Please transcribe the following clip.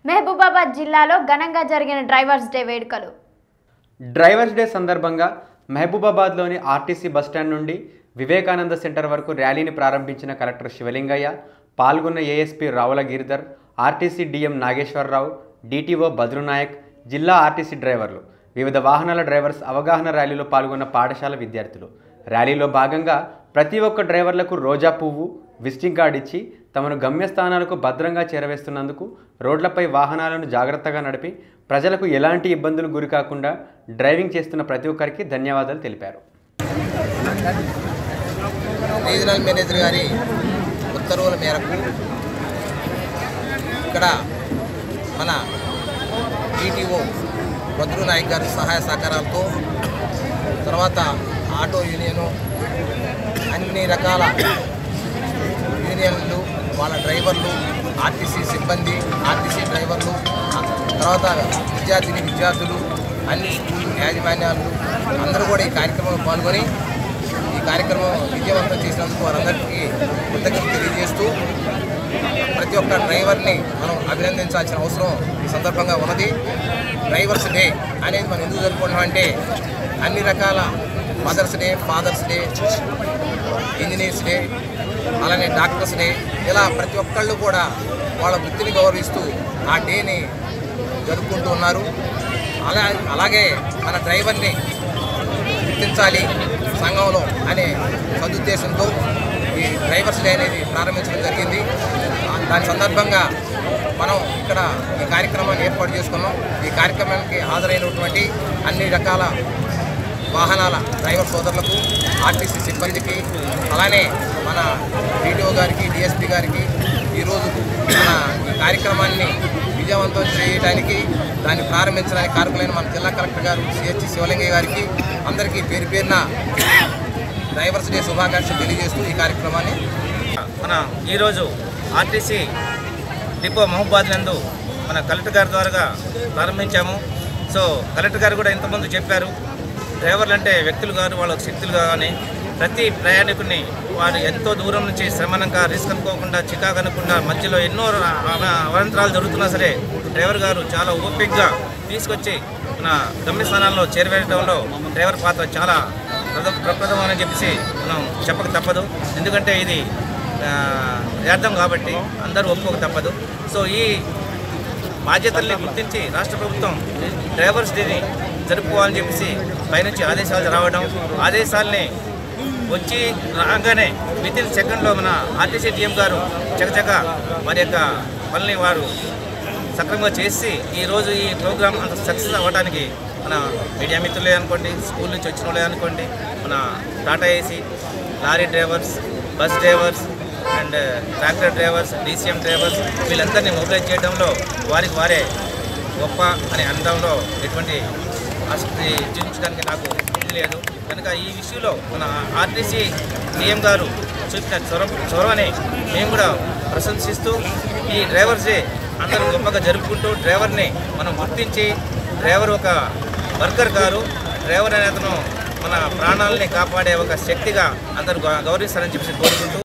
మహబూబాబాద్ జిల్లాలో ఘనంగా జరిగిన డ్రైవర్స్ డే వేడుకలు డ్రైవర్స్ డే సందర్భంగా మహబూబాబాద్లోని ఆర్టీసీ బస్టాండ్ నుండి వివేకానంద సెంటర్ వరకు ర్యాలీని ప్రారంభించిన కలెక్టర్ శివలింగయ్య పాల్గొన్న ASP Ravula Giridhar RTC DM Nageswararao DTO Badrunayak జిల్లా ఆర్టీసీ డ్రైవర్లు వివిధ వాహనాల డ్రైవర్స్ అవగాహన ర్యాలీలో పాల్గొన్న పాఠశాల విద్యార్థులు ర్యాలీలో భాగంగా ప్రతి ఒక్క డ్రైవర్లకు రోజా పువ్వు విజిటింగ్ కార్డ్ ఇచ్చి తమను గమ్యస్థానాలకు భద్రంగా చేరవేస్తున్నందుకు రోడ్లపై వాహనాలను జాగ్రత్తగా నడిపి ప్రజలకు ఎలాంటి ఇబ్బందులు గురి కాకుండా డ్రైవింగ్ చేస్తున్న ప్రతి ఒక్కరికి ధన్యవాదాలు తెలిపారు రీజనల్ మేనేజర్ గారి ఉత్తర్వుల మేరకు ఇక్కడ మన ఈటీఓ భద్రు నాయక్ గారి సహాయ సహకారాలతో తర్వాత ఆటో యూనియను అన్ని రకాల యూనియన్లు వాళ్ళ డ్రైవర్లు ఆర్టీసీ సిబ్బంది ఆర్టీసీ డ్రైవర్లు తర్వాత విద్యార్థిని విద్యార్థులు అన్ని స్కూల్ యాజమాన్యాలు అందరూ కూడా ఈ కార్యక్రమంలో పాల్గొని ఈ కార్యక్రమం విజయవంతం చేసినందుకు వారందరికీ కృతజ్ఞతలు తెలియజేస్తూ ప్రతి ఒక్క డ్రైవర్ని మనం అభినందించాల్సిన అవసరం ఈ సందర్భంగా ఉన్నది డ్రైవర్స్ డే అనేది మనం ఎందుకు జరుపుకుంటున్నాం అంటే అన్ని రకాల mothers day fathers day engineers day అలానే డాక్టర్స్ డే ఇలా ప్రతి ఒక్కళ్ళు కూడా వాళ్ళ వృత్తిని గౌరవిస్తూ ఆ డేని జరుపుకుంటూ ఉన్నారు అలా అలాగే మన డ్రైవర్ని గుర్తించాలి సంఘంలో అనే సదుద్దేశంతో ఈ డ్రైవర్స్ డే అనేది ప్రారంభించడం జరిగింది ఆ దాని సందర్భంగా మనం ఇక్కడ ఈ కార్యక్రమాన్ని ఏర్పాటు చేసుకున్నాం ఈ కార్యక్రమానికి హాజరైనటువంటి అన్ని రకాల వాహనాల డ్రైవర్ సోదరులకు ఆర్టీసీ సిబ్బందికి అలానే మన డిటిఓ గారికి డిఎస్పీ గారికి ఈరోజు మన ఈ కార్యక్రమాన్ని విజయవంతం చేయడానికి దాన్ని ప్రారంభించడానికి కారకులైన మన జిల్లా కలెక్టర్ గారు సిహెచ్ శివలింగయ్య గారికి అందరికీ పేరు పేరున డ్రైవర్స్ డే శుభాకాంక్షలు తెలియజేస్తూ ఈ కార్యక్రమాన్ని మన ఈరోజు ఆర్టీసీ డిపో మహబూబాద్ నందు మన కలెక్టర్ గారి ద్వారా ప్రారంభించాము సో కలెక్టర్ గారు కూడా ఇంతకుముందు చెప్పారు డ్రైవర్లు అంటే వ్యక్తులు కాదు వాళ్ళ శక్తులు కానీ ప్రతి ప్రయాణికుని వారు ఎంతో దూరం నుంచి శ్రమణంగా రిస్క్ అనుకోకుండా చికాకు అనుకుండా మధ్యలో ఎన్నో అవ- అవాంతరాలు జరుగుతున్నా సరే డ్రైవర్ గారు చాలా ఓపిక్గా తీసుకొచ్చి మన గమ్యస్థానాల్లో చేరవేయడంలో డ్రైవర్ పాత్ర చాలా ప్రథమ ప్రప్రథమని చెప్పేసి మనం చెప్పక తప్పదు ఎందుకంటే ఇది ఆ, యథార్థం కాబట్టి అందరూ ఒప్పుకోక తప్పదు సో ఈ బాధ్యతల్ని గుర్తించి రాష్ట్ర ప్రభుత్వం డ్రైవర్స్ డేని జరుపుకోవాలని చెప్పేసి పైనుంచి ఆదేశాలు రావడం ఆదేశాలని వచ్చి రాగానే విత్ ఇన్ సెకండ్లో మన ఆర్టీసీ టీఎం గారు చకచక వారి యొక్క పనుల్ని వారు సక్రమంగా చేసి ఈరోజు ఈ ప్రోగ్రామ్ అంత సక్సెస్ అవ్వడానికి మన మీడియా మిత్రులే అనుకోండి స్కూల్ నుంచి వచ్చిన వాళ్ళే అనుకోండి మన Tata AC lorry drivers bus drivers and tractor drivers DCM drivers వీళ్ళందరినీ మొబిలైజ్ చేయడంలో వారికి వారే గొప్ప అని అనడంలో ఎటువంటి ఆసక్తి చూపించడానికి నాకు ఇది లేదు కనుక ఈ విషయంలో మన ఆర్టీసీ సీఎం గారు చూపిన చొరవ చొరవని మేము కూడా ప్రశంసిస్తూ ఈ డ్రైవర్స్ డే అందరూ గొప్పగా జరుపుకుంటూ డ్రైవర్ని మనం గుర్తించి డ్రైవర్ ఒక వర్కర్ గారు డ్రైవర్ అనే అతను మన ప్రాణాలని కాపాడే ఒక శక్తిగా అందరూ గౌ- గౌరవిస్తారని చెప్పి కోరుకుంటూ